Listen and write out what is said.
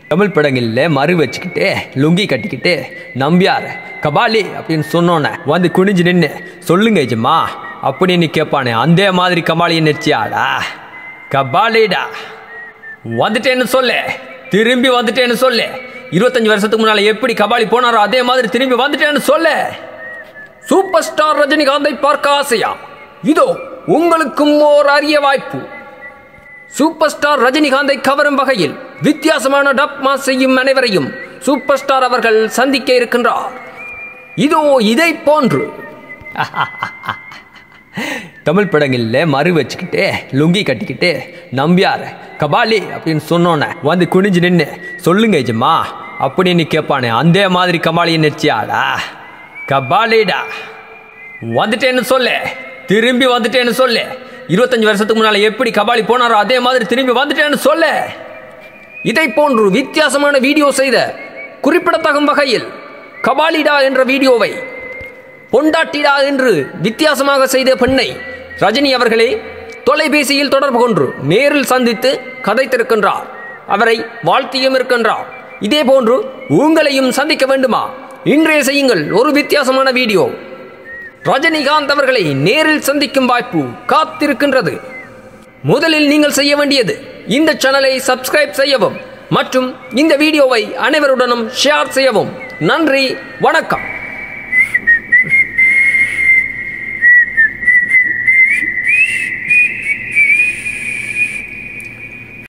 தமிழ் படங்களில் மறு வச்சுக்கிட்டு லுங்கி கட்டிக்கிட்டு நம்பியார் கபாலி அப்படின்னு சொன்னோன்னே வந்து குனிஞ்சு நின்று சொல்லுங்க எஜமா அப்படின்னு கேட்பானே அந்த மாதிரி கபாலியை நடிச்சியாடா கபாலிடா வந்துட்டேன்னு சொல்லு திரும்பி வந்துட்டேன்னு சொல்லு இருபத்தஞ்சு வருஷத்துக்கு முன்னால எப்படி கபாலி போனாரோ அதே மாதிரி திரும்பி வந்துட்டேன்னு சொல்லு சூப்பர் ஸ்டார் ரஜினிகாந்தை பார்க்க ஆசையா இதோ உங்களுக்கும் ஓர் அரிய வாய்ப்பு சூப்பர் ஸ்டார் ரஜினிகாந்தை கவரும் வகையில் வித்தியாசமான டப் மாஸ் செய்யும் அனைவரையும் சூப்பர் ஸ்டார் அவர்கள் சந்திக்க இருக்கின்றார் இதோ இதை போன்று தமிழ் படங்களில் மறு வச்சுக்கிட்டு லுங்கி கட்டிக்கிட்டு நம்பியார் கபாலி அப்படின்னு சொன்னோன்னே வந்து குனிஞ்சு நின்று சொல்லுங்க எஜமா அப்படின்னு கேட்பானே அந்த மாதிரி கபாலியை நடிச்சியாடா கபாலிடா வந்துட்டேன்னு சொல்லு திரும்பி வந்துட்டேன்னு சொல்லு இருபத்தஞ்சு வருஷத்துக்கு முன்னால எப்படி கபாலி போனாரோ அதே மாதிரி திரும்பி வந்துட்டேன்னு சொல்லு இதை போன்று வித்தியாசமான வீடியோ செய்த குறிப்பிடத்தகும் வகையில் கபாலிடா என்ற வீடியோவை பொண்டாட்டிடா என்று வித்தியாசமாக செய்த பெண்ணை ரஜினி அவர்களே தொலைபேசியில் தொடர்பு கொண்டு நேரில் சந்தித்து கதைத்திருக்கின்றார் அவரை வாழ்த்தியும் இருக்கின்றார் இதே போன்று உங்களையும் சந்திக்க வேண்டுமா இன்றைய செய்யுங்கள் ஒரு வித்தியாசமான வீடியோ ரஜினிகாந்த் அவர்களை நேரில் சந்திக்கும் வாய்ப்பு காத்திருக்கின்றது முதலில் நீங்கள் செய்ய வேண்டியது இந்த சேனலை சப்ஸ்கிரைப் செய்யவும் மற்றும் இந்த வீடியோவை அனைவருடனும் ஷேர் செய்யவும் நன்றி வணக்கம்